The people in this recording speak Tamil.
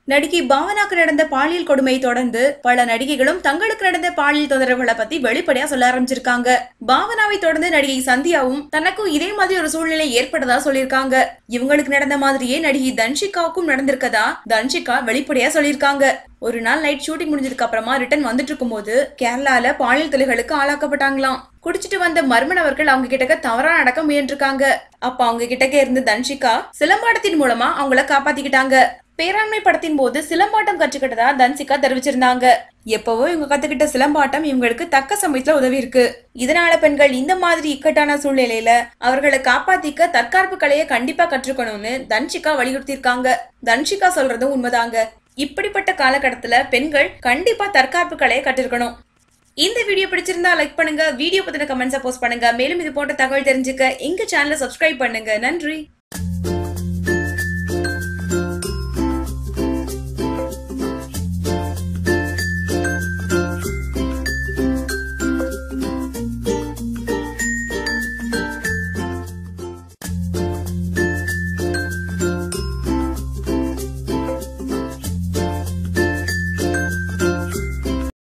நடிகை பாவனாக்கு நடந்த பாலியல் கொடுமையை தொடர்ந்து பல நடிகைகளும் தங்களுக்கு நடந்த பாலியல் தொந்தரவுகளை பத்தி வெளிப்படையா சொல்ல ஆரம்பிச்சிருக்காங்க பாவனாவை தொடர்ந்து நடிகை சந்தியாவும் தனக்கும் இதே மாதிரி ஒரு சூழ்நிலை ஏற்பட்டதா சொல்லியிருக்காங்க இவங்களுக்கு நடந்த மாதிரியே நடிகை தன்ஷிகாவுக்கும் நடந்திருக்கதா தன்ஷிகா வெளிப்படையா சொல்லியிருக்காங்க ஒரு நாள் நைட் ஷூட்டிங் முடிஞ்சதுக்கு அப்புறமா ரிட்டர்ன் வந்துட்டு இருக்கும்போது கேரளால பாலியல் தொலைகளுக்கு ஆளாக்கப்பட்டாங்களாம் குடிச்சிட்டு வந்த மர்மன் அவர்கள் அவங்க கிட்டக்க தவறா நடக்க முயன்றிருக்காங்க அப்ப அவங்க கிட்டக்க இருந்து தன்ஷிகா சிலம்பாட்டத்தின் மூலமா அவங்கள காப்பாத்திக்கிட்டாங்க பேராண்மை படத்தின் போது சிலம்பாட்டம் கற்றுக்கிட்டதா தன்சிகா தெரிவிச்சிருந்தாங்க எப்பவோ இவங்க கத்துக்கிட்ட சிலம்பாட்டம் இவங்களுக்கு தக்க சமயத்துல உதவி இருக்கு இதனால பெண்கள் இந்த மாதிரி இக்கட்டான சூழ்நிலையில அவர்களை காப்பாத்திக்க தற்காப்பு கலையை கண்டிப்பா கற்றுக்கணும்னு தன்ஷிகா வலியுறுத்தியிருக்காங்க தன்ஷிகா சொல்றதும் உண்மைதாங்க இப்படிப்பட்ட காலகட்டத்துல பெண்கள் கண்டிப்பா தற்காப்பு கலையை கற்றிருக்கணும் இந்த வீடியோ பிடிச்சிருந்தா லைக் பண்ணுங்க வீடியோ பத்தின கமெண்ட்ஸை போஸ்ட் பண்ணுங்க மேலும் இது போன்ற தகவல் தெரிஞ்சுக்க எங்க சேனலை சப்ஸ்கிரைப் பண்ணுங்க நன்றி